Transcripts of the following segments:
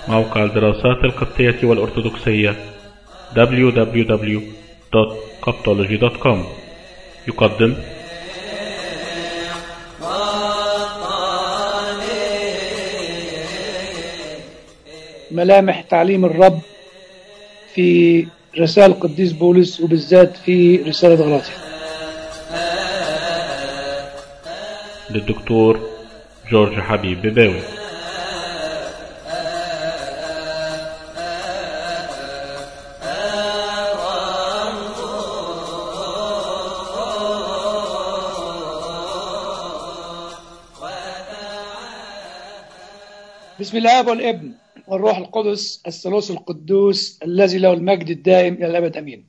موقع الدراسات القبطية والأرثوذكسية www.coptology.com يقدم ملامح تعليم الرب في رسائل القديس بولس وبالذات في رسالة غلاطيا للدكتور جورج حبيب بباوي بسم الله والابن والروح القدس الثالوث القدوس الذي له المجد الدائم الى الابد امين.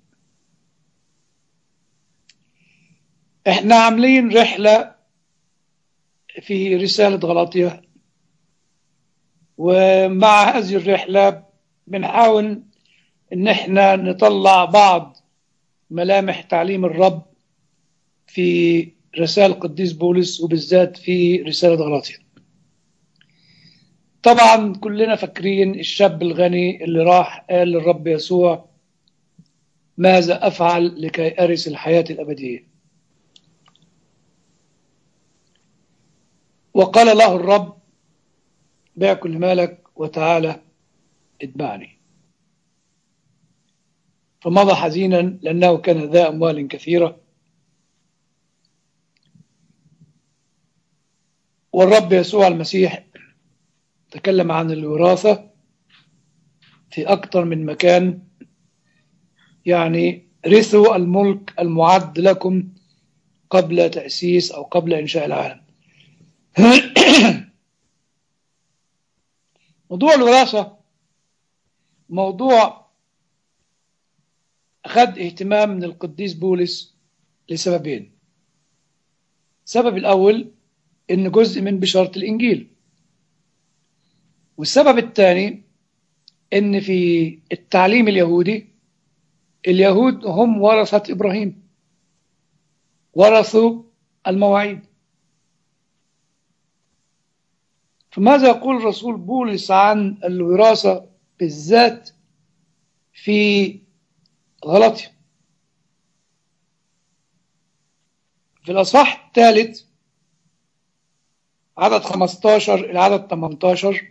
احنا عاملين رحله في رساله غلاطيا ومع هذه الرحله بنحاول ان احنا نطلع بعض ملامح تعليم الرب في رسائل القديس بولس وبالذات في رساله غلاطيا. طبعا كلنا فاكرين الشاب الغني اللي راح قال للرب يسوع ماذا افعل لكي ارث الحياه الابديه وقال له الرب بيع كل مالك وتعالى اتبعني فمضى حزينا لانه كان ذا اموال كثيره والرب يسوع المسيح تكلم عن الوراثة في أكثر من مكان يعني رثوا الملك المعد لكم قبل تأسيس أو قبل إنشاء العالم موضوع الوراثة موضوع أخذ اهتمام من القديس بولس لسببين السبب الأول إن جزء من بشارة الإنجيل والسبب الثاني ان في التعليم اليهودي اليهود هم ورثة ابراهيم ورثوا المواعيد فماذا يقول الرسول بولس عن الوراثة بالذات في غلطية في الأصحاح الثالث عدد 15 إلى عدد 18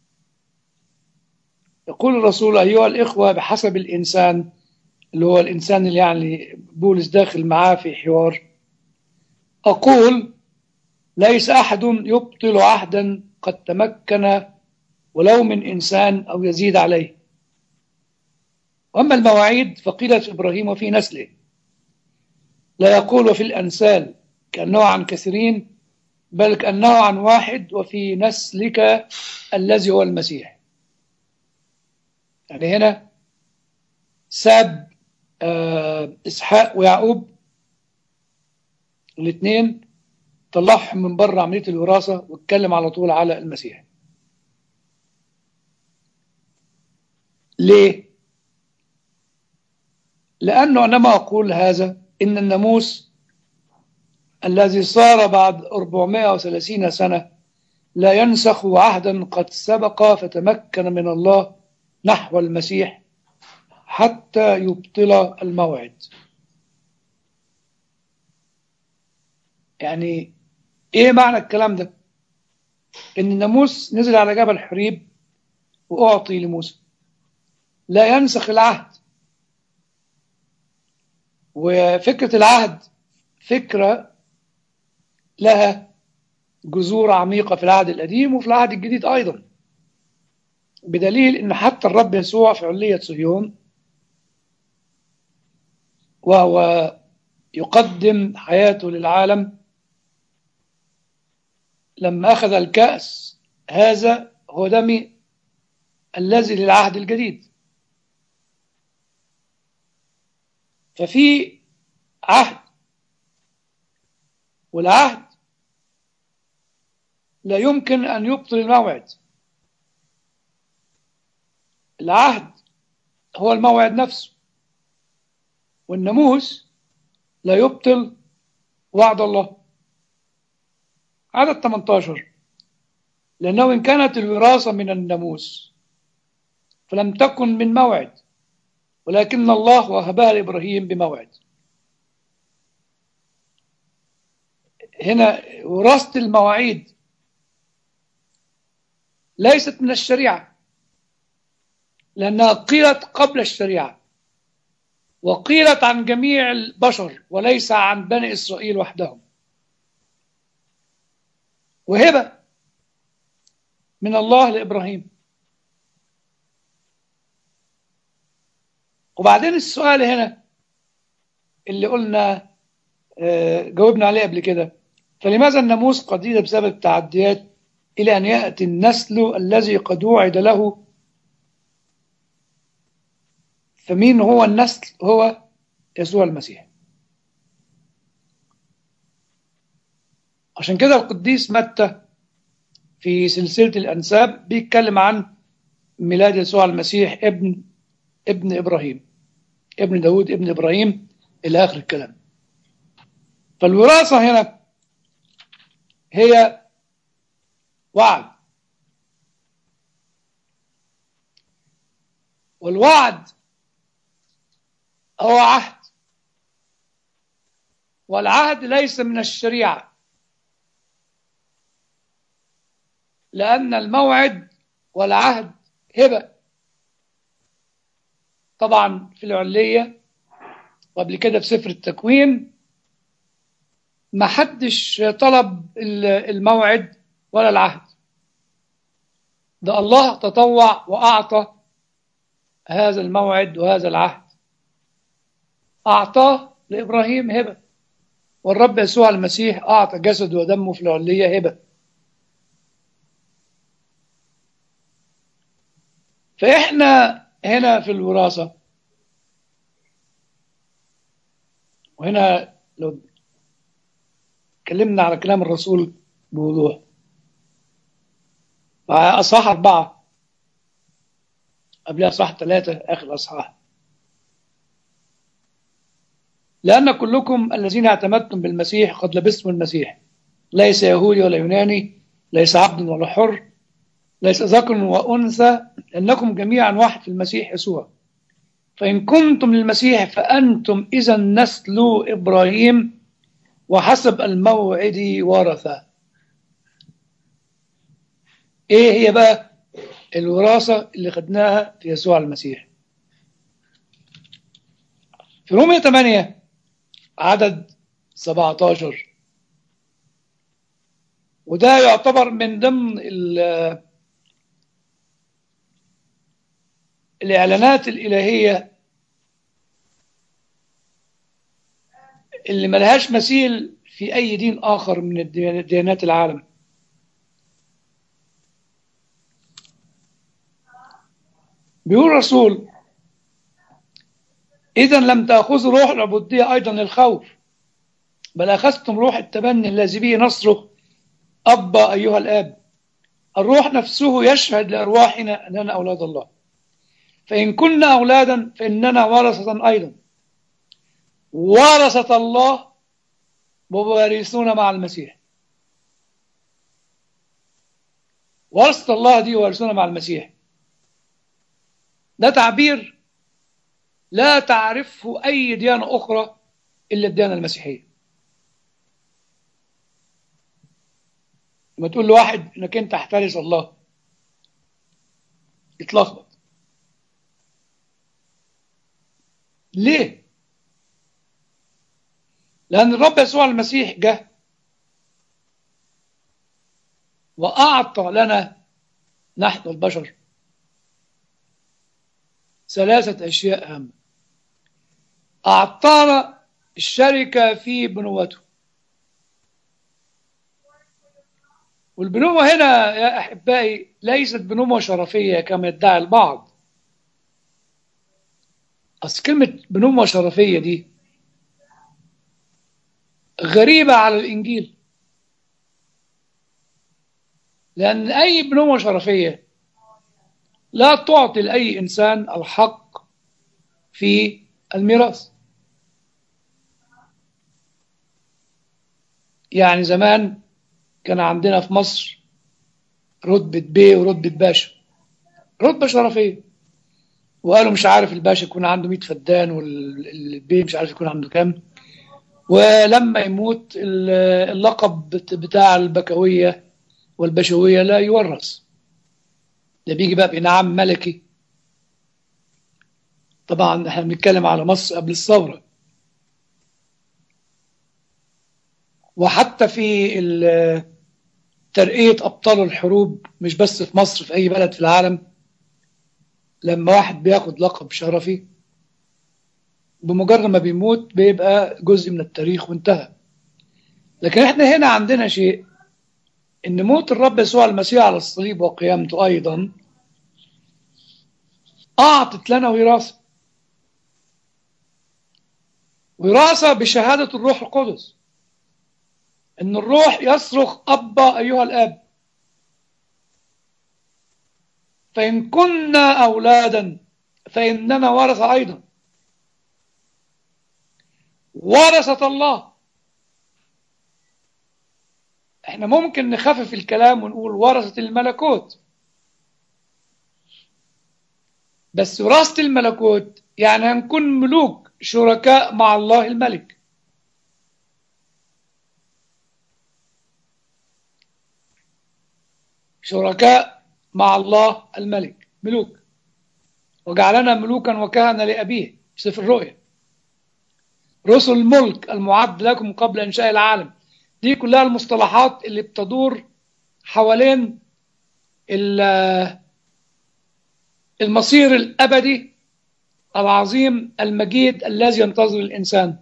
يقول الرسول أيها الإخوة بحسب الإنسان اللي هو الإنسان اللي يعني بولس داخل معاه في حوار أقول ليس أحد يبطل عهدا قد تمكن ولو من إنسان أو يزيد عليه وأما المواعيد فقيلت إبراهيم وفي نسله لا يقول وفي الأنسال كأنه عن كثيرين بل كأنه عن واحد وفي نسلك الذي هو المسيح يعني هنا ساب آه اسحاق ويعقوب الاثنين طلعهم من بره عمليه الوراثه واتكلم على طول على المسيح ليه لانه عندما اقول هذا ان الناموس الذي صار بعد 430 سنه لا ينسخ عهدا قد سبق فتمكن من الله نحو المسيح حتى يبطل الموعد يعني ايه معنى الكلام ده ان الناموس نزل على جبل حريب واعطي لموسى لا ينسخ العهد وفكرة العهد فكرة لها جذور عميقة في العهد القديم وفي العهد الجديد أيضا بدليل ان حتى الرب يسوع في علية صهيون وهو يقدم حياته للعالم لما أخذ الكأس هذا هو دمي الذي للعهد الجديد ففي عهد والعهد لا يمكن أن يبطل الموعد العهد هو الموعد نفسه والناموس لا يبطل وعد الله عدد 18 لأنه إن كانت الوراثة من الناموس فلم تكن من موعد ولكن الله وهبها لإبراهيم بموعد هنا وراثة المواعيد ليست من الشريعة لأنها قيلت قبل الشريعة وقيلت عن جميع البشر وليس عن بني إسرائيل وحدهم وهبة من الله لإبراهيم وبعدين السؤال هنا اللي قلنا جاوبنا عليه قبل كده فلماذا الناموس قد زيد بسبب التعديات إلى أن يأتي النسل الذي قد وعد له فمين هو النسل هو يسوع المسيح عشان كده القديس متى في سلسلة الأنساب بيتكلم عن ميلاد يسوع المسيح ابن ابن إبراهيم ابن داود ابن إبراهيم إلى آخر الكلام فالوراثة هنا هي وعد والوعد هو عهد والعهد ليس من الشريعة لأن الموعد والعهد هبة طبعا في العلية وقبل كده في سفر التكوين ما حدش طلب الموعد ولا العهد ده الله تطوع وأعطى هذا الموعد وهذا العهد أعطاه لإبراهيم هبة والرب يسوع المسيح أعطى جسده ودمه في العلية هبة فإحنا هنا في الوراثة وهنا لو اتكلمنا على كلام الرسول بوضوح مع أصحاح أربعة قبلها أصحاح ثلاثة آخر أصحاح لأن كلكم الذين اعتمدتم بالمسيح قد لبستم المسيح ليس يهودي ولا يوناني ليس عبد ولا حر ليس ذكر وأنثى لأنكم جميعا واحد في المسيح يسوع فإن كنتم للمسيح فأنتم إذا نسل إبراهيم وحسب الموعد ورثة إيه هي بقى الوراثة اللي خدناها في يسوع المسيح في رومية 8 عدد 17 وده يعتبر من ضمن الإعلانات الإلهية اللي ملهاش مثيل في أي دين آخر من ديانات العالم بيقول الرسول إذا لم تأخذوا روح العبودية أيضا الخوف بل أخذتم روح التبني الذي به نصره أبا أيها الآب الروح نفسه يشهد لأرواحنا أننا أولاد الله فإن كنا أولادا فإننا ورثة أيضا ورثة الله ووارثون مع المسيح ورثة الله دي وارثون مع المسيح ده تعبير لا تعرفه أي ديانة أخرى إلا الديانة المسيحية لما تقول لواحد إنك أنت احترس الله يتلخبط ليه؟ لأن الرب يسوع المسيح جه وأعطى لنا نحن البشر ثلاثة أشياء أهم أعطانا الشركة في بنوته والبنوة هنا يا أحبائي ليست بنوة شرفية كما يدعي البعض أصل كلمة بنوة شرفية دي غريبة على الإنجيل لأن أي بنوة شرفية لا تعطي لأي إنسان الحق في الميراث يعني زمان كان عندنا في مصر رتبة بيه ورتبة باشا رتبة شرفية وقالوا مش عارف الباشا يكون عنده 100 فدان والبي مش عارف يكون عنده كام ولما يموت اللقب بتاع البكوية والبشوية لا يورث ده بيجي بقى بإنعام ملكي طبعا احنا بنتكلم على مصر قبل الثورة وحتى في ترقية أبطال الحروب مش بس في مصر في أي بلد في العالم لما واحد بياخد لقب شرفي بمجرد ما بيموت بيبقى جزء من التاريخ وانتهى لكن احنا هنا عندنا شيء ان موت الرب يسوع المسيح على الصليب وقيامته ايضا اعطت لنا وراثه وراثه بشهاده الروح القدس ان الروح يصرخ ابا ايها الاب فان كنا اولادا فاننا ورثه ايضا ورثه الله احنا ممكن نخفف الكلام ونقول ورثه الملكوت بس وراثه الملكوت يعني هنكون ملوك شركاء مع الله الملك شركاء مع الله الملك ملوك وجعلنا ملوكا وكهنة لأبيه سفر الرؤيا رسل الملك المعد لكم قبل إنشاء العالم دي كلها المصطلحات اللي بتدور حوالين المصير الأبدي العظيم المجيد الذي ينتظر الإنسان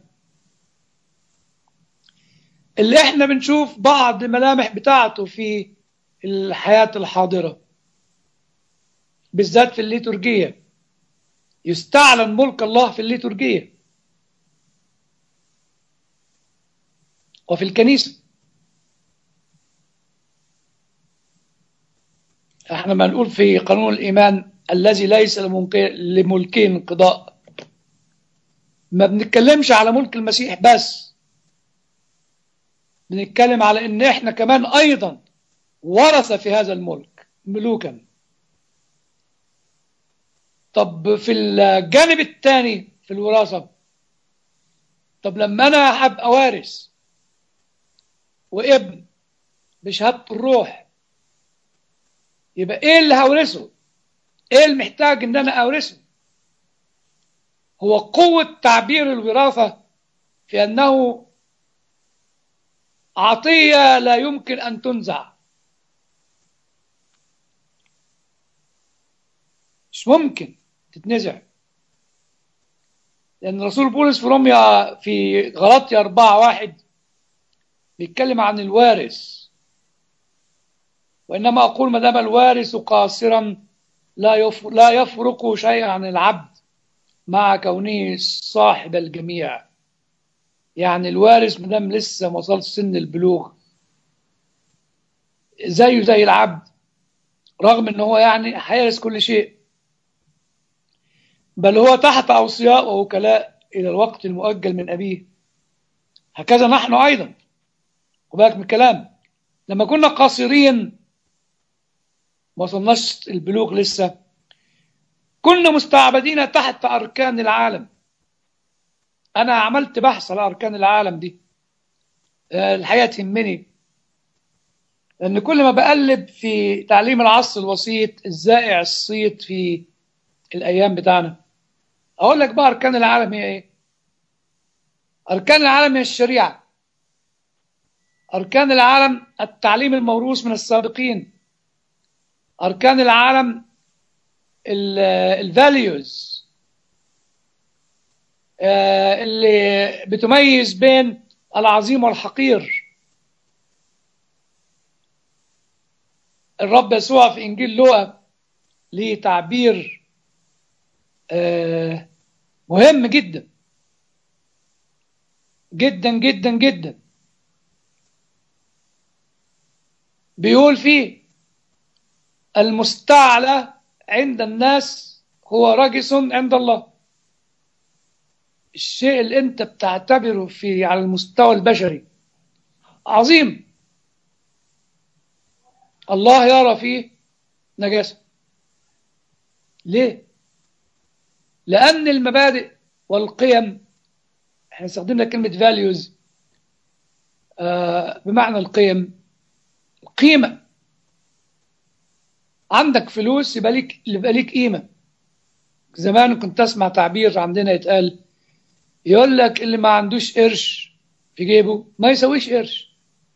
اللي احنا بنشوف بعض ملامح بتاعته في الحياة الحاضرة بالذات في الليتورجية يستعلن ملك الله في الليتورجية وفي الكنيسة احنا ما نقول في قانون الإيمان الذي ليس لملكه انقضاء ما بنتكلمش على ملك المسيح بس بنتكلم على ان احنا كمان ايضا ورث في هذا الملك ملوكا طب في الجانب الثاني في الوراثة طب لما أنا أبقى وارث وابن بشهادة الروح يبقى إيه اللي هورثه؟ إيه المحتاج إن أنا أورثه؟ هو قوة تعبير الوراثة في أنه عطية لا يمكن أن تنزع مش ممكن تتنزع لأن رسول بولس في روميا في غلطية أربعة واحد بيتكلم عن الوارث وإنما أقول ما دام الوارث قاصرا لا لا يفرق شيئا عن العبد مع كونه صاحب الجميع يعني الوارث ما دام لسه ما وصلش سن البلوغ زيه زي العبد رغم ان هو يعني هيرث كل شيء بل هو تحت أوصياء ووكلاء إلى الوقت المؤجل من أبيه هكذا نحن أيضا وبالك من الكلام لما كنا قاصرين ما وصلناش البلوغ لسه كنا مستعبدين تحت أركان العالم أنا عملت بحث على أركان العالم دي الحقيقة تهمني لأن كل ما بقلب في تعليم العصر الوسيط الزائع الصيت في الأيام بتاعنا أقول لك بقى أركان العالم هي إيه؟ أركان العالم هي الشريعة أركان العالم التعليم الموروث من السابقين أركان العالم الفاليوز اللي بتميز بين العظيم والحقير الرب يسوع في إنجيل لوقا ليه تعبير مهم جدا جدا جدا جدا بيقول فيه المستعلى عند الناس هو رجس عند الله الشيء اللي انت بتعتبره في على المستوى البشري عظيم الله يرى فيه نجاسة ليه لأن المبادئ والقيم احنا استخدمنا كلمة values آه بمعنى القيم القيمة عندك فلوس يبقى ليك يبقى ليك قيمة زمان كنت أسمع تعبير عندنا يتقال يقول لك اللي ما عندوش قرش في جيبه ما يسويش قرش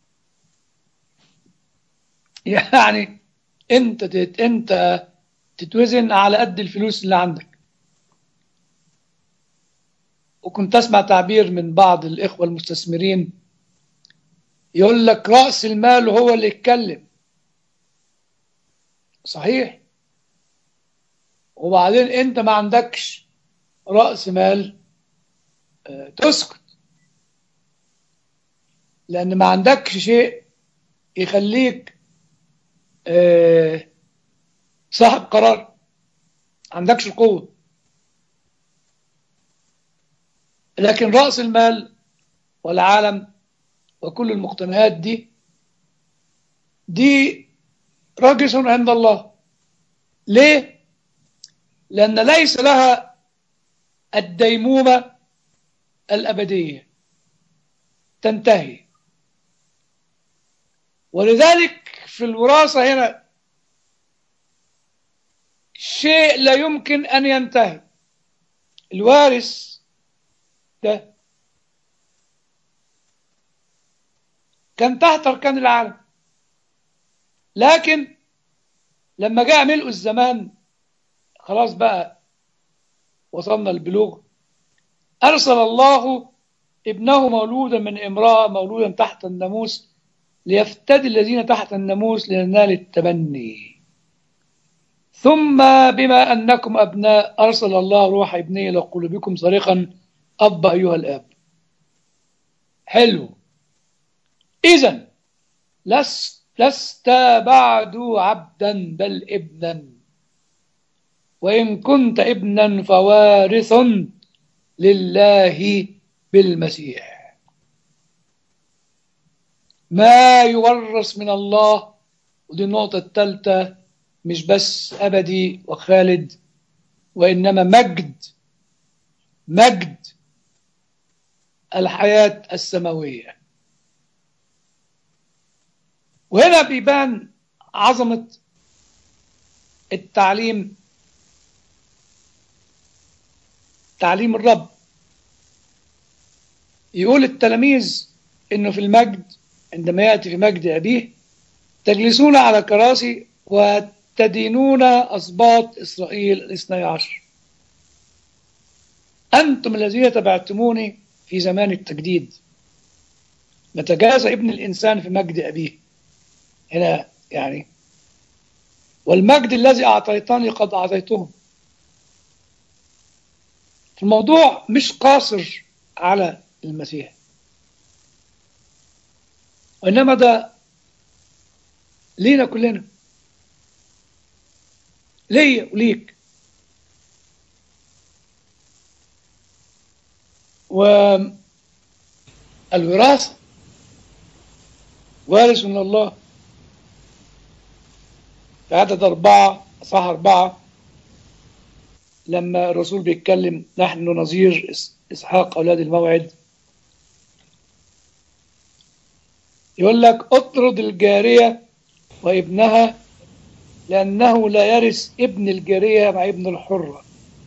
يعني انت تت انت تتوزن على قد الفلوس اللي عندك وكنت اسمع تعبير من بعض الاخوه المستثمرين يقول لك راس المال هو اللي يتكلم صحيح وبعدين انت ما عندكش راس مال آه، تسكت لان ما عندكش شيء يخليك آه، صاحب قرار عندكش القوة لكن رأس المال والعالم وكل المقتنيات دي دي رجس عند الله ليه؟ لأن ليس لها الديمومة الأبدية تنتهي ولذلك في الوراثة هنا شيء لا يمكن أن ينتهي الوارث ده كان تحت أركان العالم لكن لما جاء ملء الزمان خلاص بقى وصلنا البلوغ أرسل الله ابنه مولودا من امرأة مولودا تحت الناموس ليفتدي الذين تحت الناموس لينال التبني ثم بما أنكم أبناء أرسل الله روح ابنه إلى قلوبكم صريخا أب أيها الآب حلو إذا لست, لست بعد عبدا بل ابنا وإن كنت ابنا فوارث لله بالمسيح ما يورث من الله ودي النقطة الثالثة مش بس أبدي وخالد وإنما مجد مجد الحياة السماوية وهنا بيبان عظمة التعليم تعليم الرب يقول التلاميذ انه في المجد عندما ياتي في مجد ابيه تجلسون على كراسي وتدينون اسباط اسرائيل الاثني عشر انتم الذين تبعتموني في زمان التجديد نتجازى ابن الانسان في مجد ابيه هنا يعني والمجد الذي اعطيتني قد اعطيتهم الموضوع مش قاصر على المسيح وإنما ده لينا كلنا ليا وليك والوراثة وارث من الله في عدد أربعة صح أربعة لما الرسول بيتكلم نحن نظير إسحاق أولاد الموعد يقول لك اطرد الجارية وابنها لأنه لا يرث ابن الجارية مع ابن الحرة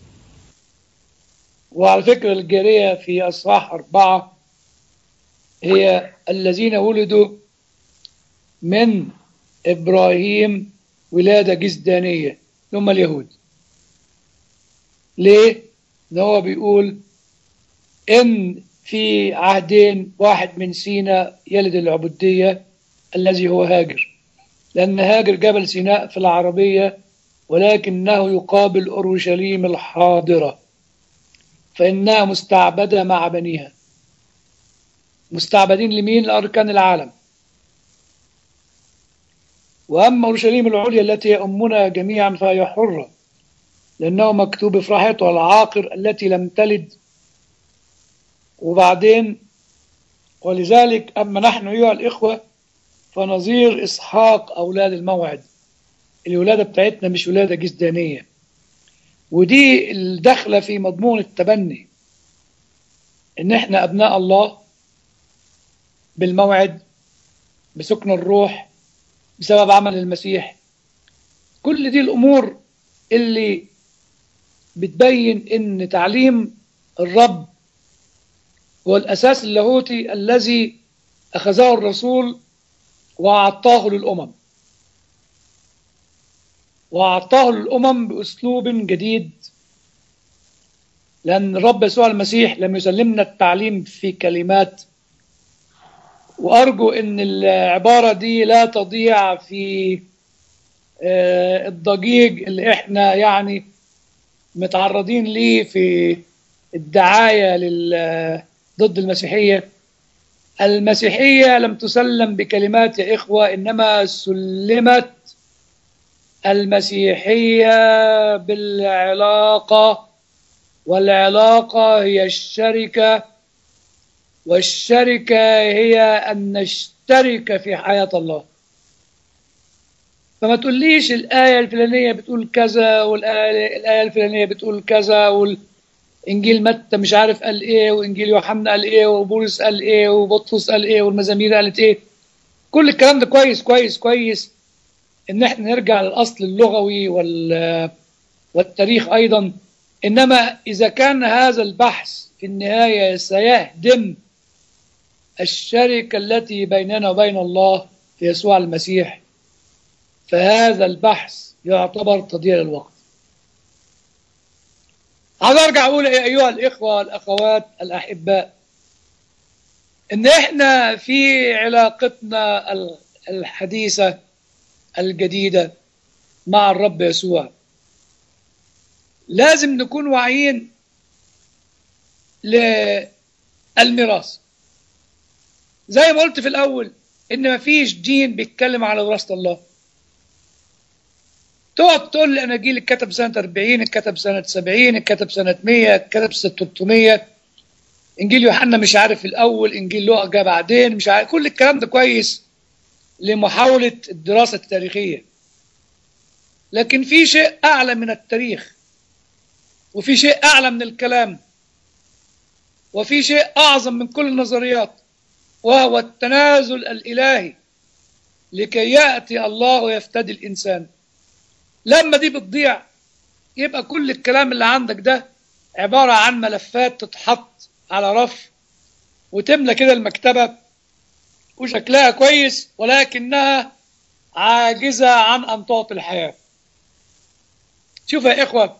وعلى فكرة الجارية في أصحاح أربعة هي الذين ولدوا من إبراهيم ولادة جزدانية هم اليهود ليه؟ إن هو بيقول إن في عهدين واحد من سيناء يلد العبودية الذي هو هاجر لأن هاجر جبل سيناء في العربية ولكنه يقابل أورشليم الحاضرة فإنها مستعبدة مع بنيها مستعبدين لمين لأركان العالم وأما أورشليم العليا التي يأمنا جميعا فهي حرة لأنه مكتوب افرحته العاقر التي لم تلد وبعدين ولذلك أما نحن أيها الإخوة فنظير إسحاق أولاد الموعد الولادة بتاعتنا مش ولادة جسدانية ودي الدخلة في مضمون التبني إن إحنا أبناء الله بالموعد بسكن الروح بسبب عمل المسيح كل دي الأمور اللي بتبين إن تعليم الرب هو الأساس اللاهوتي الذي أخذه الرسول وأعطاه للأمم وأعطاه للأمم بأسلوب جديد لأن الرب يسوع المسيح لم يسلمنا التعليم في كلمات وأرجو أن العبارة دي لا تضيع في الضجيج اللي احنا يعني متعرضين ليه في الدعاية ضد المسيحية المسيحية لم تسلم بكلمات يا إخوة إنما سلمت المسيحية بالعلاقة والعلاقة هي الشركة والشركة هي أن نشترك في حياة الله فما تقوليش الآية الفلانية بتقول كذا والآية الآية الفلانية بتقول كذا والإنجيل متى مش عارف قال إيه وإنجيل يوحنا قال إيه وبولس قال إيه وبطرس قال إيه والمزامير قالت إيه كل الكلام ده كويس كويس كويس إن إحنا نرجع للأصل اللغوي وال والتاريخ أيضا إنما إذا كان هذا البحث في النهاية سيهدم الشركة التي بيننا وبين الله في يسوع المسيح فهذا البحث يعتبر تضييع للوقت عايز ارجع اقول ايها الاخوه والاخوات الاحباء ان احنا في علاقتنا الحديثه الجديده مع الرب يسوع لازم نكون واعيين للميراث زي ما قلت في الاول ان مفيش دين بيتكلم على وراثه الله تقعد تقول لي اناجيل اتكتب سنه 40 اتكتب سنه 70 اتكتب سنه 100 اتكتب سنه 300 انجيل يوحنا مش عارف الاول انجيل لوقا جه بعدين مش عارف كل الكلام ده كويس لمحاوله الدراسه التاريخيه لكن في شيء اعلى من التاريخ وفي شيء اعلى من الكلام وفي شيء اعظم من كل النظريات وهو التنازل الالهي لكي ياتي الله ويفتدي الانسان لما دي بتضيع يبقى كل الكلام اللي عندك ده عبارة عن ملفات تتحط على رف وتملى كده المكتبة وشكلها كويس ولكنها عاجزة عن أن تعطي الحياة شوف يا إخوة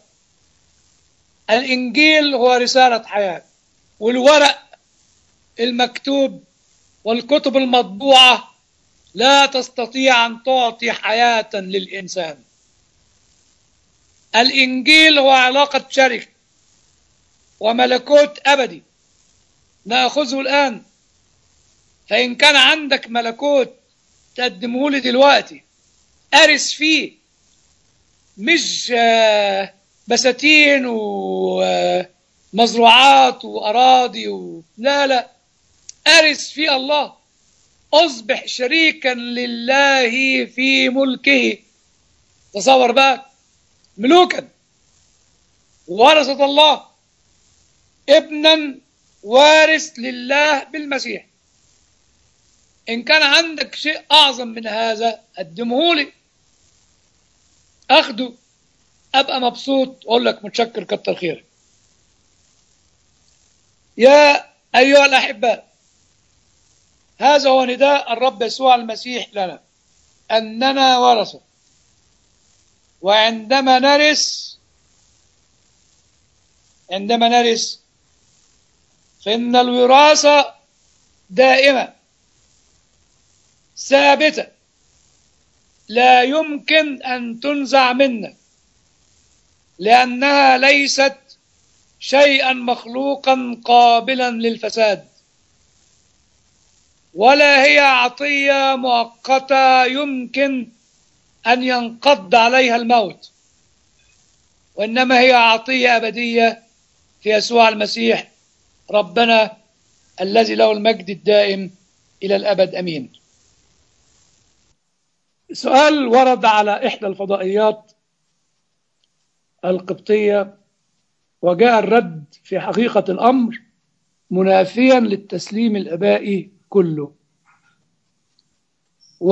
الإنجيل هو رسالة حياة والورق المكتوب والكتب المطبوعة لا تستطيع أن تعطي حياة للإنسان الإنجيل هو علاقة شركة وملكوت أبدي نأخذه الآن فإن كان عندك ملكوت تقدمه لي دلوقتي أرس فيه مش بساتين ومزروعات وأراضي و... لا لا أرس في الله أصبح شريكا لله في ملكه تصور بقى ملوكا ورثة الله ابنا وارث لله بالمسيح إن كان عندك شيء أعظم من هذا قدمه لي أخده أبقى مبسوط أقول لك متشكر كتر خيرك يا أيها الأحباء هذا هو نداء الرب يسوع المسيح لنا أننا ورثة وعندما نرث عندما نرث فإن الوراثة دائمة ثابتة لا يمكن أن تنزع منا لأنها ليست شيئا مخلوقا قابلا للفساد ولا هي عطية مؤقتة يمكن أن ينقض عليها الموت وإنما هي عطية أبدية في يسوع المسيح ربنا الذي له المجد الدائم إلى الأبد أمين سؤال ورد على إحدى الفضائيات القبطية وجاء الرد في حقيقة الأمر منافيا للتسليم الآبائي كله و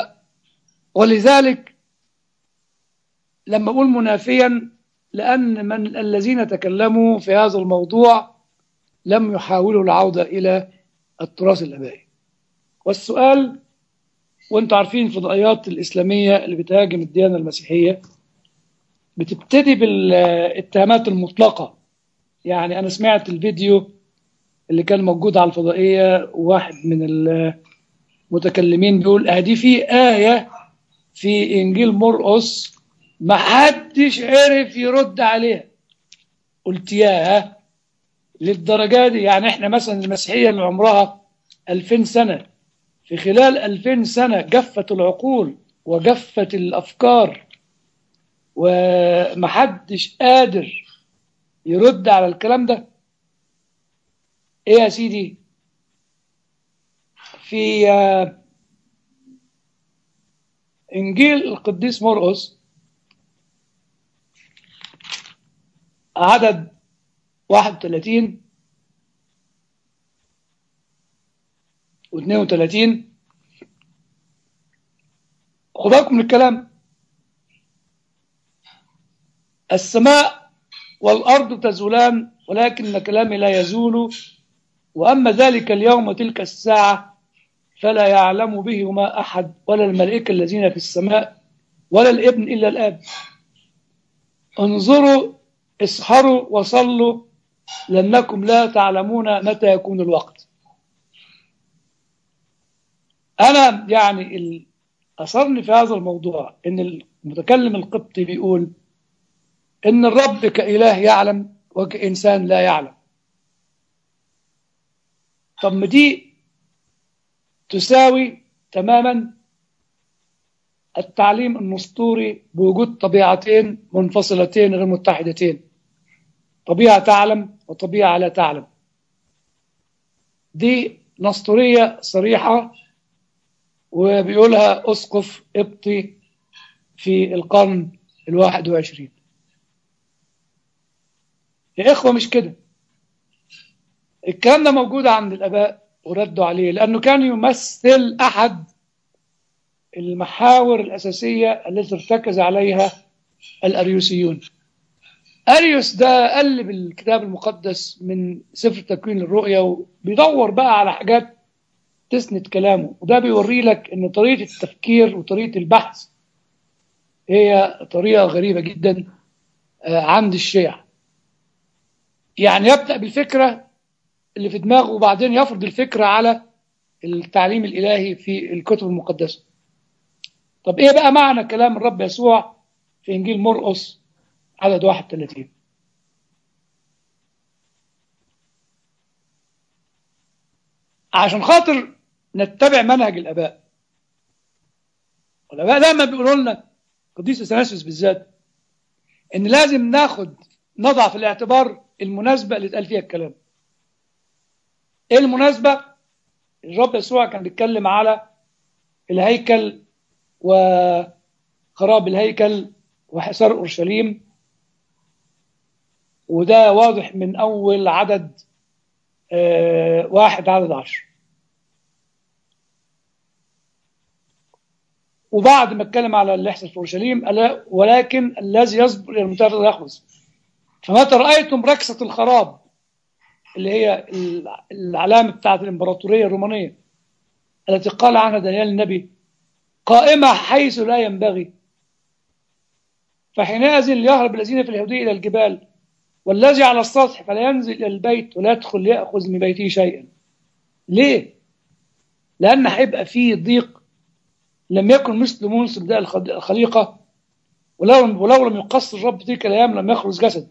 ولذلك لما أقول منافيا لأن من الذين تكلموا في هذا الموضوع لم يحاولوا العودة إلى التراث الآبائي والسؤال وانتم عارفين الفضائيات الإسلامية اللي بتهاجم الديانة المسيحية بتبتدي بالاتهامات المطلقة يعني أنا سمعت الفيديو اللي كان موجود على الفضائية واحد من المتكلمين بيقول ادي في آية في إنجيل مرقس ما حدش عرف يرد عليها قلت ياه للدرجة دي يعني احنا مثلا المسيحية اللي عمرها 2000 سنة في خلال 2000 سنة جفت العقول وجفت الأفكار ومحدش قادر يرد على الكلام ده ايه يا سيدي في انجيل القديس مرقس عدد 31 و32 خد بالكم من الكلام السماء والأرض تزولان ولكن كلامي لا يزول وأما ذلك اليوم وتلك الساعة فلا يعلم بهما أحد ولا الملائكة الذين في السماء ولا الابن إلا الآب انظروا اسحروا وصلوا لأنكم لا تعلمون متى يكون الوقت أنا يعني أصرني في هذا الموضوع إن المتكلم القبطي بيقول إن الرب كإله يعلم وكإنسان لا يعلم طب ما دي تساوي تماما التعليم النسطوري بوجود طبيعتين منفصلتين غير متحدتين طبيعة تعلم وطبيعة لا تعلم دي نسطورية صريحة وبيقولها أسقف قبطي في القرن الواحد وعشرين يا إخوة مش كده الكلام ده موجود عند الآباء وردوا عليه لأنه كان يمثل أحد المحاور الأساسية التي ارتكز عليها الأريوسيون أريوس ده قلب الكتاب المقدس من سفر تكوين الرؤيا وبيدور بقى على حاجات تسند كلامه وده بيوري لك ان طريقة التفكير وطريقة البحث هي طريقة غريبة جدا عند الشيعة يعني يبدأ بالفكرة اللي في دماغه وبعدين يفرض الفكرة على التعليم الإلهي في الكتب المقدسة طب إيه بقى معنى كلام الرب يسوع في إنجيل مرقس عدد 31 عشان خاطر نتبع منهج الآباء والآباء دايما بيقولوا لنا قديس اثناسيوس بالذات إن لازم ناخد نضع في الاعتبار المناسبة اللي اتقال فيها الكلام ايه المناسبة الرب يسوع كان بيتكلم على الهيكل وخراب الهيكل وحصار اورشليم وده واضح من اول عدد آه واحد عدد عشر وبعد ما اتكلم على اللي يحصل في اورشليم قال ولكن الذي يصبر الى المنتهى يخلص فمتى رايتم ركسه الخراب اللي هي العلامة بتاعت الإمبراطورية الرومانية التي قال عنها دانيال النبي قائمة حيث لا ينبغي فحينئذ ليهرب الذين في اليهودية إلى الجبال والذي على السطح فلا ينزل إلى البيت ولا يدخل ليأخذ من بيته شيئا ليه؟ لأن هيبقى فيه ضيق لم يكن مثل موسى بداية الخليقة ولو ولو لم يقص الرب تلك الأيام لم يخرج جسد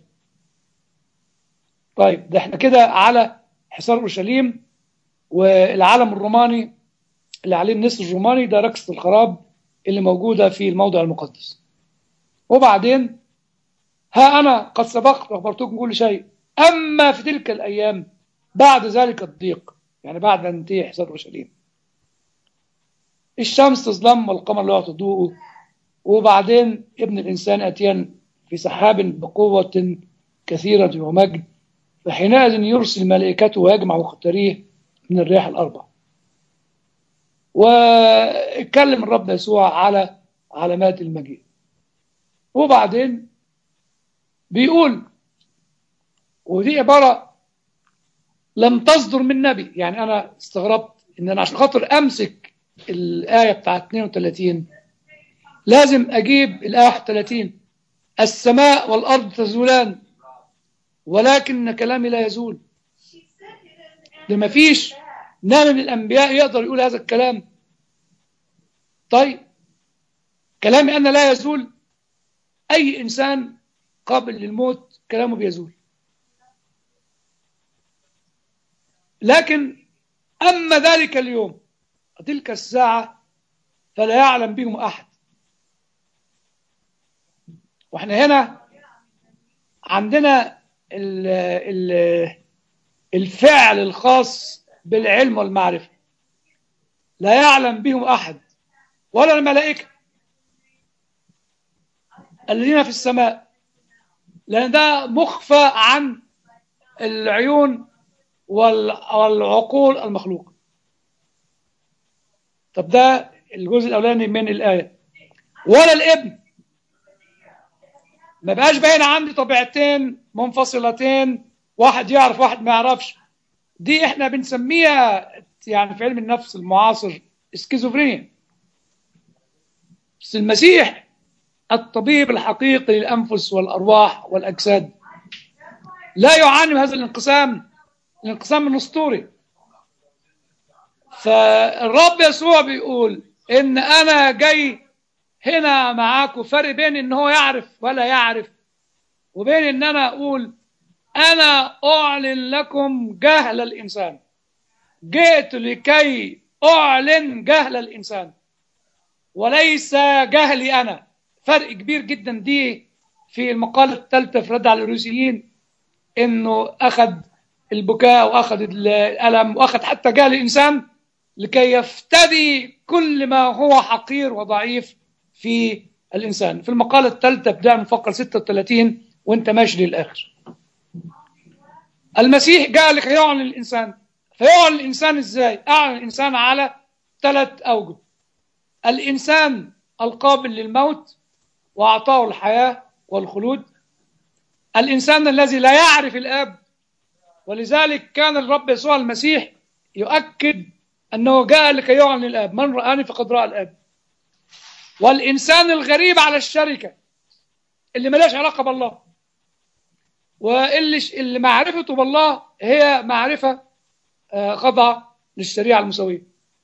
طيب ده احنا كده على حصار اورشليم والعلم الروماني اللي عليه النسر الروماني ده ركسة الخراب اللي موجودة في الموضع المقدس وبعدين ها أنا قد سبقت وأخبرتكم كل شيء أما في تلك الأيام بعد ذلك الضيق يعني بعد أن ينتهي حصار اورشليم الشمس تظلم والقمر لا يعطي ضوءه وبعدين ابن الإنسان أتيان في سحاب بقوة كثيرة ومجد فحينئذ يرسل ملائكته ويجمع مختاريه من الرياح الأربع واتكلم الرب يسوع على علامات المجيء وبعدين بيقول ودي عبارة لم تصدر من نبي يعني أنا استغربت إن أنا عشان خاطر أمسك الآية بتاعت 32 لازم أجيب الآية 31 السماء والأرض تزولان ولكن كلامي لا يزول لما فيش نبي من الأنبياء يقدر يقول هذا الكلام طيب كلامي أنا لا يزول أي إنسان قابل للموت كلامه بيزول لكن أما ذلك اليوم تلك الساعة فلا يعلم بهم أحد واحنا هنا عندنا ال ال الفعل الخاص بالعلم والمعرفة لا يعلم بهم أحد ولا الملائكة الذين في السماء لأن ده مخفى عن العيون والعقول المخلوقة طب ده الجزء الأولاني من الآية ولا الابن ما بقاش باين عندي طبيعتين منفصلتين واحد يعرف واحد ما يعرفش دي احنا بنسميها يعني في علم النفس المعاصر اسكيزوفرينيا بس المسيح الطبيب الحقيقي للأنفس والأرواح والأجساد لا يعاني من هذا الانقسام الانقسام الأسطوري فالرب يسوع بيقول إن أنا جاي هنا معاكم فرق بين إن هو يعرف ولا يعرف وبين إن أنا أقول أنا أعلن لكم جهل الإنسان جئت لكي أعلن جهل الإنسان وليس جهلي أنا فرق كبير جدا دي في المقالة الثالثة في رد على الروسيين إنه أخذ البكاء وأخذ الألم وأخذ حتى جهل الإنسان لكي يفتدي كل ما هو حقير وضعيف في الإنسان في المقالة الثالثة ابتداء من فقرة 36 وانت ماشي للآخر المسيح جاء لكي يعلن الإنسان فيعلن الإنسان إزاي؟ أعلن الإنسان على ثلاث أوجه الإنسان القابل للموت وأعطاه الحياة والخلود الإنسان الذي لا يعرف الآب ولذلك كان الرب يسوع المسيح يؤكد أنه جاء لكي يعلن الآب من رآني فقد رأى الآب والإنسان الغريب على الشركة اللي ملاش علاقة بالله واللي اللي معرفته بالله هي معرفة خضع للشريعة المسوية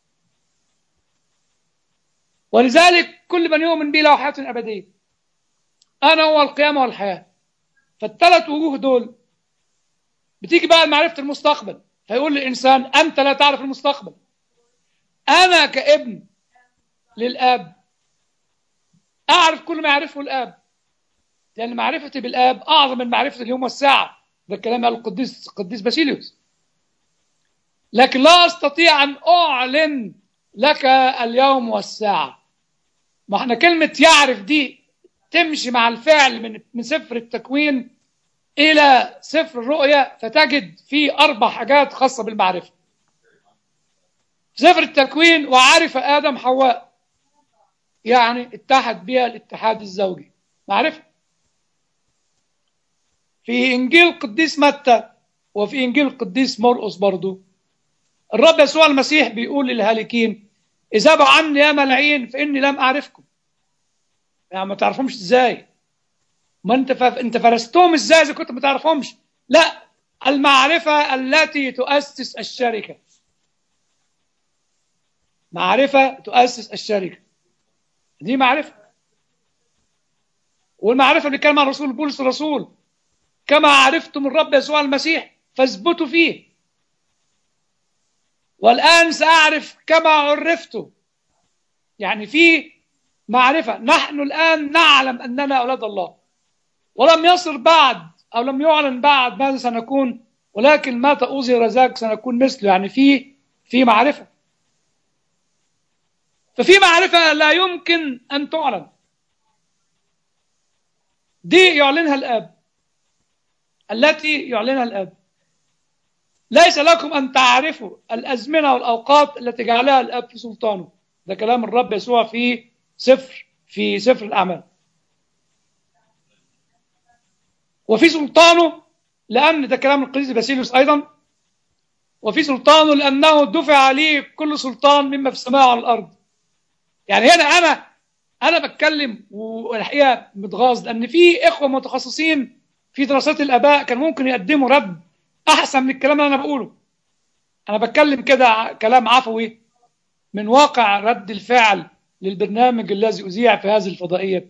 ولذلك كل من يؤمن بي له حياة أبدية أنا هو القيامة والحياة فالثلاث وجوه دول بتيجي بقى معرفة المستقبل فيقول للإنسان أنت لا تعرف المستقبل أنا كابن للآب أعرف كل ما يعرفه الآب لأن معرفتي بالآب أعظم من معرفة اليوم والساعة ده الكلام قال القديس القديس باسيليوس لكن لا أستطيع أن أعلن لك اليوم والساعة ما احنا كلمة يعرف دي تمشي مع الفعل من من سفر التكوين إلى سفر الرؤيا فتجد فيه أربع حاجات خاصة بالمعرفة سفر التكوين وعرف آدم حواء يعني اتحد بها الاتحاد الزوجي معرفة في إنجيل القديس متى وفي إنجيل القديس مرقس برضو الرب يسوع المسيح بيقول للهالكين اذهبوا عني يا ملاعين فإني لم أعرفكم يعني ما تعرفهمش ازاي ما انت ف... انت فرستهم ازاي اذا كنت ما تعرفهمش لا المعرفة التي تؤسس الشركة معرفة تؤسس الشركة دي معرفة والمعرفة اللي كان مع الرسول بولس الرسول كما عرفتم الرب يسوع المسيح فاثبتوا فيه والآن سأعرف كما عرفت يعني في معرفة نحن الآن نعلم أننا أولاد الله ولم يصر بعد أو لم يعلن بعد ماذا سنكون ولكن متى أظهر ذاك سنكون مثله يعني في في معرفة ففي معرفة لا يمكن أن تعلن دي يعلنها الاب التي يعلنها الاب ليس لكم ان تعرفوا الازمنه والاوقات التي جعلها الاب في سلطانه ده كلام الرب يسوع في سفر في سفر الاعمال وفي سلطانه لان ده كلام القديس باسيليوس ايضا وفي سلطانه لانه دفع عليه كل سلطان مما في السماء وعلى الارض يعني هنا انا انا بتكلم والحقيقه متغاظ لان في اخوه متخصصين في دراسات الاباء كان ممكن يقدموا رد احسن من الكلام اللي انا بقوله انا بتكلم كده كلام عفوي من واقع رد الفعل للبرنامج الذي اذيع في هذه الفضائيه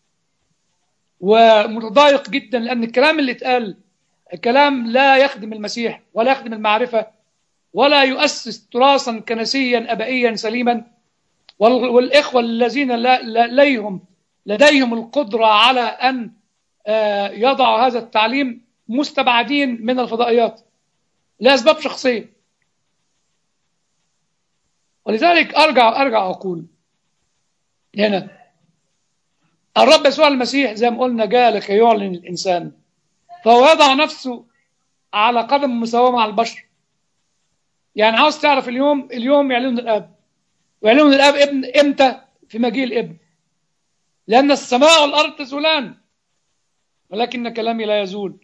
ومتضايق جدا لان الكلام اللي اتقال كلام لا يخدم المسيح ولا يخدم المعرفه ولا يؤسس تراثا كنسيا ابائيا سليما والاخوه الذين لديهم لديهم القدره على ان يضعوا هذا التعليم مستبعدين من الفضائيات لاسباب شخصيه ولذلك ارجع ارجع اقول هنا الرب يسوع المسيح زي ما قلنا جاء لكي يعلن الانسان فهو يضع نفسه على قدم مساواه مع البشر يعني عاوز تعرف اليوم اليوم يعلنون الاب ويعلنون الاب ابن امتى في مجيء الابن لان السماء والارض تزولان ولكن كلامي لا يزول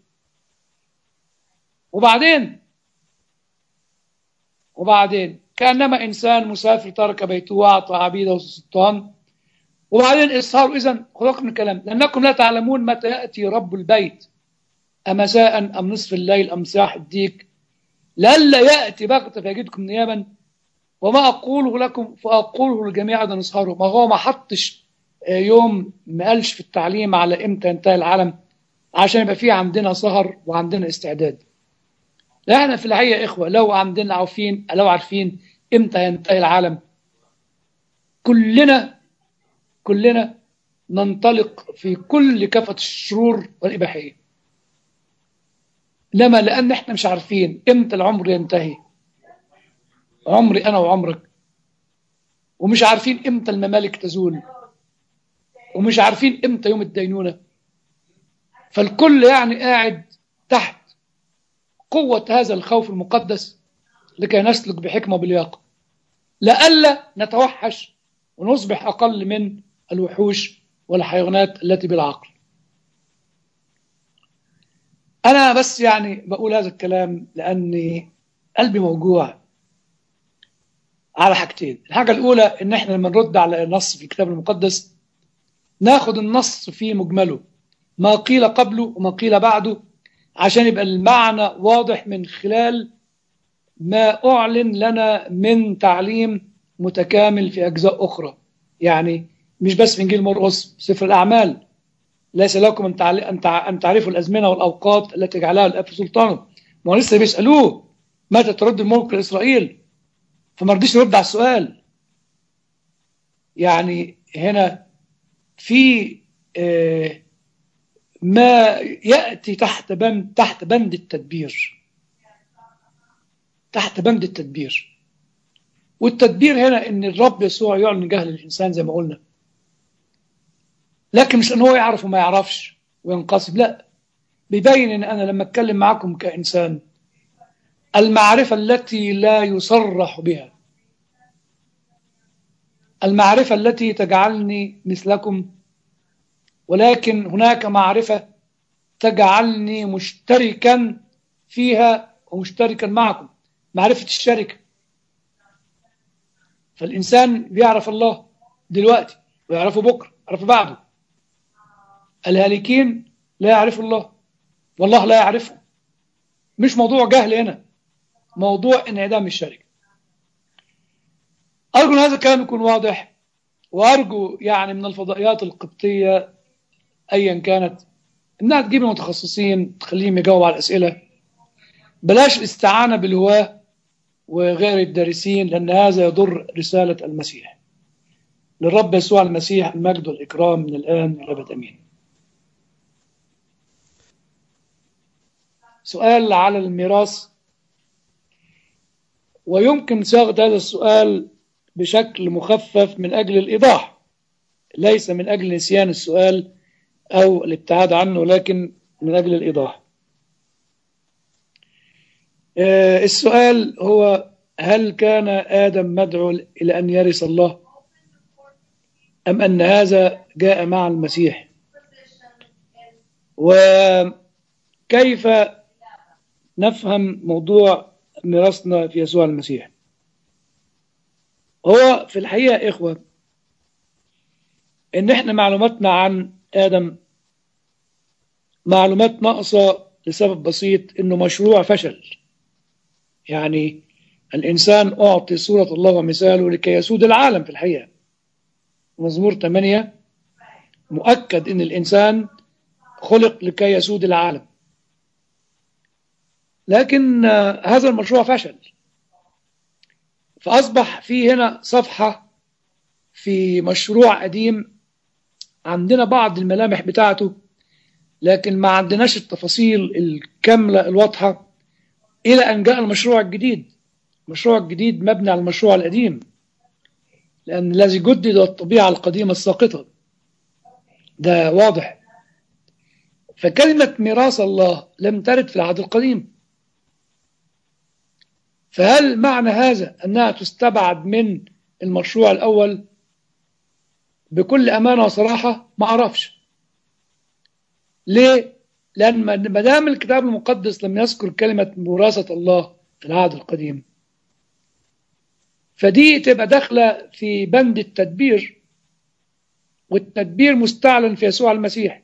وبعدين وبعدين كانما انسان مسافر ترك بيته واعطى عبيده السلطان وبعدين اصهار اذا خلق من الكلام لانكم لا تعلمون متى ياتي رب البيت امساء ام نصف الليل ام ساح الديك لئلا ياتي بغته فيجدكم نياما وما اقوله لكم فاقوله للجميع ايضا اسهروا ما هو ما حطش يوم ما قالش في التعليم على امتى ينتهي العالم عشان يبقى في عندنا سهر وعندنا استعداد لا احنا في الحقيقه يا اخوه لو عندنا عارفين لو عارفين امتى ينتهي العالم كلنا كلنا ننطلق في كل كافة الشرور والإباحية لما لأن احنا مش عارفين امتى العمر ينتهي عمري أنا وعمرك ومش عارفين امتى الممالك تزول ومش عارفين امتى يوم الدينونة فالكل يعني قاعد تحت قوة هذا الخوف المقدس لكي نسلك بحكمة وبلياقة لئلا نتوحش ونصبح أقل من الوحوش والحيوانات التي بالعقل أنا بس يعني بقول هذا الكلام لأني قلبي موجوع على حاجتين الحاجة الأولى إن إحنا لما نرد على النص في الكتاب المقدس ناخد النص في مجمله ما قيل قبله وما قيل بعده عشان يبقى المعنى واضح من خلال ما أعلن لنا من تعليم متكامل في أجزاء أخرى يعني مش بس في إنجيل مرقس سفر الأعمال ليس لكم أن تعرفوا الأزمنة والأوقات التي جعلها الأب في سلطانه ما هو لسه بيسألوه متى ترد الملك لإسرائيل فما رضيش يرد على السؤال يعني هنا في آه ما يأتي تحت بند تحت بند التدبير تحت بند التدبير والتدبير هنا ان الرب يسوع يعلن جهل الانسان زي ما قلنا لكن مش ان هو يعرف وما يعرفش وينقسم لا بيبين ان انا لما اتكلم معكم كانسان المعرفه التي لا يصرح بها المعرفه التي تجعلني مثلكم ولكن هناك معرفه تجعلني مشتركا فيها ومشتركا معكم معرفه الشركه فالإنسان بيعرف الله دلوقتي ويعرفه بكرة يعرفه بعده الهالكين لا يعرفوا الله والله لا يعرفه مش موضوع جهل هنا موضوع انعدام الشركة أرجو أن هذا الكلام يكون واضح وأرجو يعني من الفضائيات القبطية أيا كانت إنها تجيب المتخصصين تخليهم يجاوبوا على الأسئلة بلاش الاستعانة بالهواه وغير الدارسين لأن هذا يضر رسالة المسيح للرب يسوع المسيح المجد والإكرام من الآن والأبد أمين سؤال على الميراث ويمكن صياغة هذا السؤال بشكل مخفف من أجل الإيضاح ليس من أجل نسيان السؤال أو الابتعاد عنه لكن من أجل الإيضاح آه، السؤال هو هل كان آدم مدعو إلى أن يرث الله أم أن هذا جاء مع المسيح وكيف نفهم موضوع ميراثنا في يسوع المسيح هو في الحقيقة إخوة إن إحنا معلوماتنا عن آدم معلومات ناقصة لسبب بسيط إنه مشروع فشل يعني الإنسان أعطي صورة الله ومثاله لكي يسود العالم في الحقيقة مزمور 8 مؤكد إن الإنسان خلق لكي يسود العالم لكن آه، هذا المشروع فشل فأصبح في هنا صفحة في مشروع قديم عندنا بعض الملامح بتاعته لكن ما عندناش التفاصيل الكاملة الواضحة إلى أن جاء المشروع الجديد المشروع الجديد مبني على المشروع القديم لأن الذي جدد الطبيعة القديمة الساقطة ده واضح فكلمة ميراث الله لم ترد في العهد القديم فهل معنى هذا أنها تستبعد من المشروع الأول بكل أمانة وصراحة ما أعرفش ليه؟ لأن ما دام الكتاب المقدس لم يذكر كلمة وراثة الله في العهد القديم فدي تبقى داخلة في بند التدبير والتدبير مستعلن في يسوع المسيح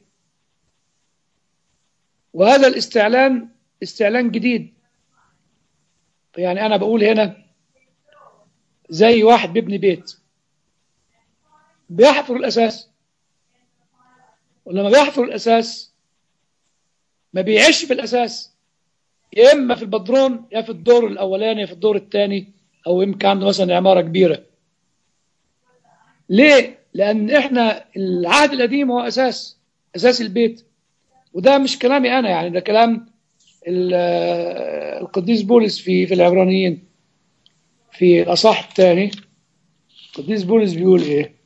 وهذا الاستعلان استعلان جديد يعني أنا بقول هنا زي واحد بيبني بيت بيحفر الأساس ولما بيحفر الأساس ما بيعيش في الأساس يا إما في البدرون يا في الدور الأولاني يا في الدور الثاني أو يمكن عنده مثلا عمارة كبيرة ليه؟ لأن إحنا العهد القديم هو أساس أساس البيت وده مش كلامي أنا يعني ده كلام القديس بولس في في العبرانيين في الأصح الثاني القديس بولس بيقول إيه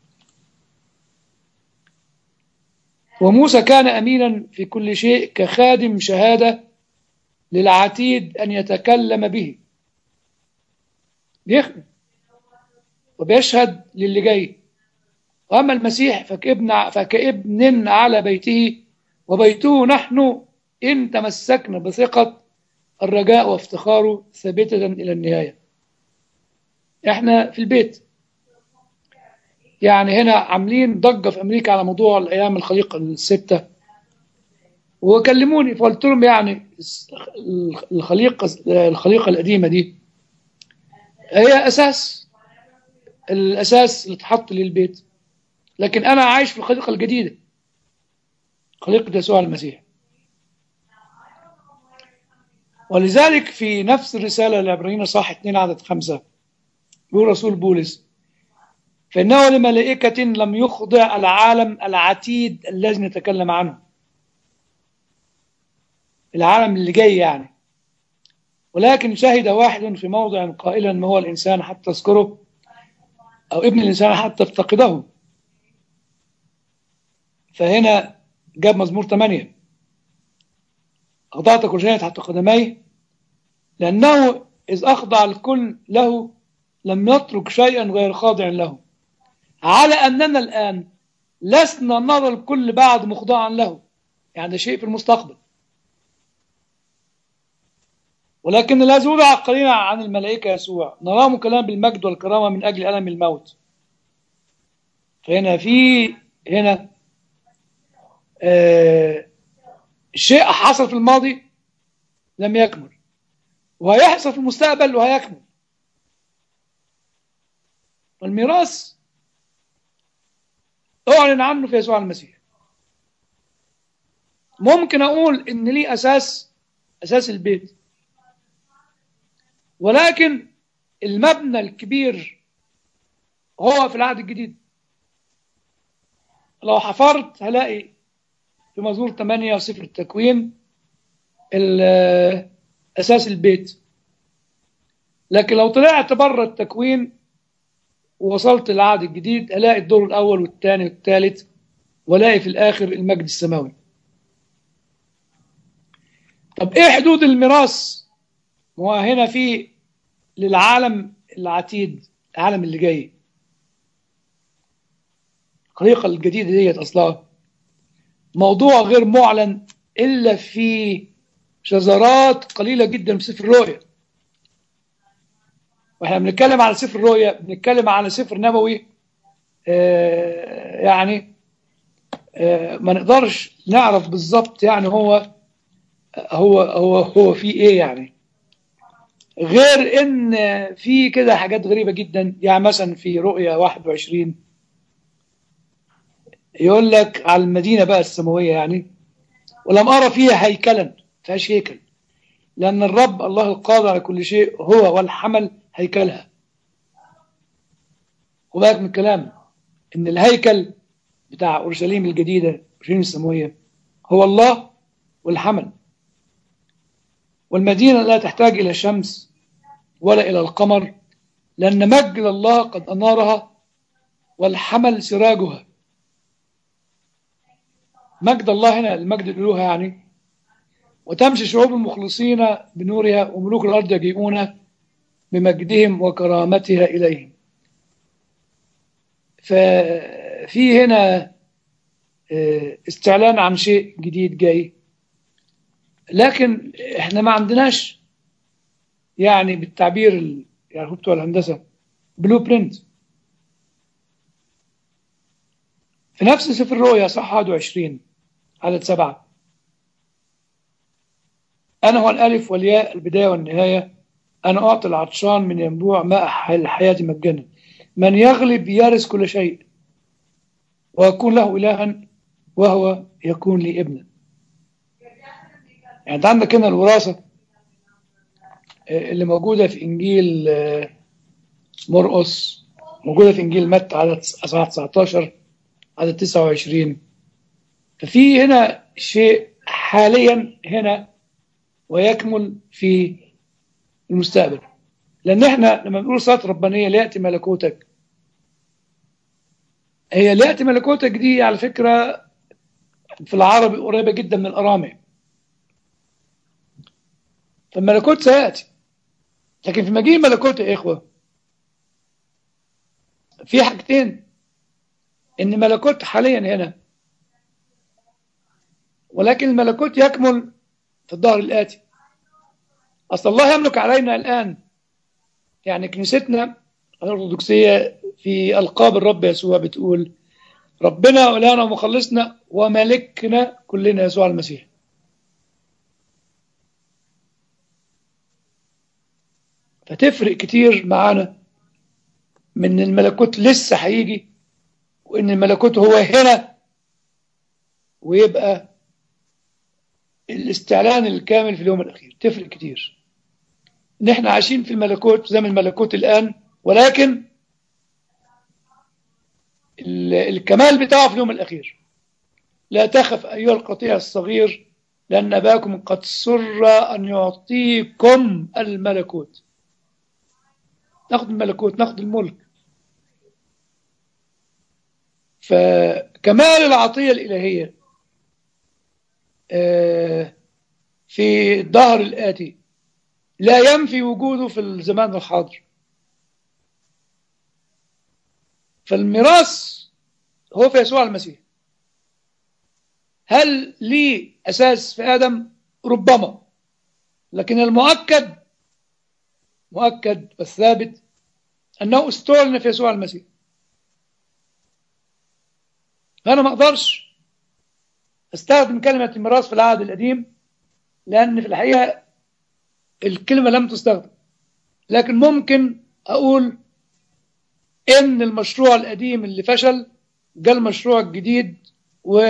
وموسى كان أمينا في كل شيء كخادم شهادة للعتيد أن يتكلم به بيخدم وبيشهد للي جاي وأما المسيح فكابن, فكابن على بيته وبيته نحن إن تمسكنا بثقة الرجاء وافتخاره ثابتة إلى النهاية إحنا في البيت يعني هنا عاملين ضجة في أمريكا على موضوع الأيام الخليقة الستة وكلموني فقلت لهم يعني الخليقة الخليقة القديمة دي هي أساس الأساس اللي اتحط للبيت لكن أنا عايش في الخليقة الجديدة خليقة يسوع المسيح ولذلك في نفس الرسالة للعبرانيين صح 2 عدد خمسة يقول رسول بولس فإنه لملائكة لم يخضع العالم العتيد الذي نتكلم عنه العالم اللي جاي يعني ولكن شهد واحد في موضع قائلا ما هو الإنسان حتى تذكره أو ابن الإنسان حتى تفتقده فهنا جاب مزمور 8 أخضعت كل شيء تحت قدميه لأنه إذ أخضع الكل له لم يترك شيئا غير خاضع له على أننا الآن لسنا نرى الكل بعد مخضعا له يعني ده شيء في المستقبل ولكن لا زود عقلنا عن الملائكة يسوع نراه كلام بالمجد والكرامة من أجل ألم الموت فهنا في هنا آه شيء حصل في الماضي لم يكمل وهيحصل في المستقبل وهيكمل والميراث اعلن عنه في يسوع المسيح ممكن اقول ان ليه اساس اساس البيت ولكن المبنى الكبير هو في العهد الجديد لو حفرت هلاقي في مزمور 8 وسفر التكوين اساس البيت لكن لو طلعت بره التكوين ووصلت للعهد الجديد الاقي الدور الاول والثاني والثالث ولاقي في الآخر المجد السماوي طب إيه حدود الميراث وهنا في للعالم العتيد العالم اللي جاي الخليقة الجديدة ديت أصلها موضوع غير معلن إلا في شذرات قليلة جدا في سفر الرؤيا واحنا بنتكلم على سفر الرؤيا بنتكلم على سفر نبوي آه يعني آه ما نقدرش نعرف بالظبط يعني هو هو هو هو في ايه يعني غير ان في كده حاجات غريبه جدا يعني مثلا في رؤيا 21 يقول لك على المدينه بقى السماويه يعني ولم ارى فيها هيكلا فيهاش هيكل لان الرب الله القادر على كل شيء هو والحمل هيكلها وبالك من الكلام ان الهيكل بتاع اورشليم الجديده اورشليم السماويه هو الله والحمل والمدينه لا تحتاج الى الشمس ولا الى القمر لان مجد الله قد انارها والحمل سراجها مجد الله هنا المجد الالوهه يعني وتمشي شعوب المخلصين بنورها وملوك الارض يجيئون بمجدهم وكرامتها إليهم ففي هنا استعلان عن شيء جديد جاي لكن احنا ما عندناش يعني بالتعبير يعني بتوع الهندسة بلو برنت في نفس سفر الرؤيا صح 21 عدد سبعة أنا هو الألف والياء البداية والنهاية أنا أعطي العطشان من ينبوع ماء الحياة مجانا من يغلب يرث كل شيء ويكون له إلها وهو يكون لي ابنا يعني أنت عندك هنا الوراثة اللي موجودة في إنجيل مرقس موجودة في إنجيل متى عدد 19 عدد 29 ففي هنا شيء حاليا هنا ويكمل في المستقبل لان احنا لما بنقول صلاه ربانيه لياتي ملكوتك هي لياتي ملكوتك دي على فكره في العربي قريبه جدا من الارامي فالملكوت سياتي لكن في مجيء ملكوت يا اخوه في حاجتين ان ملكوت حاليا هنا ولكن الملكوت يكمل في الظهر الاتي أصل الله يملك علينا الآن يعني كنيستنا الأرثوذكسية في ألقاب الرب يسوع بتقول ربنا ولانا ومخلصنا وملكنا كلنا يسوع المسيح فتفرق كتير معانا من الملكوت لسه هيجي وإن الملكوت هو هنا ويبقى الاستعلان الكامل في اليوم الأخير تفرق كتير ان احنا عايشين في الملكوت زي ما الملكوت الآن ولكن الكمال بتاعه في اليوم الأخير لا تخف أيها القطيع الصغير لأن أباكم قد سر أن يعطيكم الملكوت ناخد الملكوت ناخد الملك فكمال العطية الإلهية في الظهر الآتي لا ينفي وجوده في الزمان الحاضر فالميراث هو في يسوع المسيح هل لي أساس في آدم ربما لكن المؤكد مؤكد والثابت أنه استعلن في يسوع المسيح فأنا ما أقدرش استخدم كلمة الميراث في العهد القديم لأن في الحقيقة الكلمة لم تستخدم لكن ممكن أقول إن المشروع القديم اللي فشل جاء المشروع الجديد و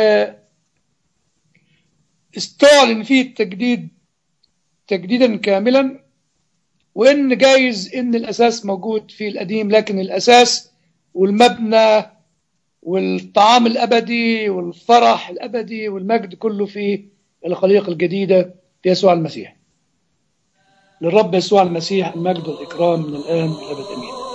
استعلن فيه التجديد تجديدا كاملا وإن جايز إن الأساس موجود في القديم لكن الأساس والمبنى والطعام الأبدي والفرح الأبدي والمجد كله في الخليقة الجديدة في يسوع المسيح للرب يسوع المسيح المجد والإكرام من الآن والأبد أمين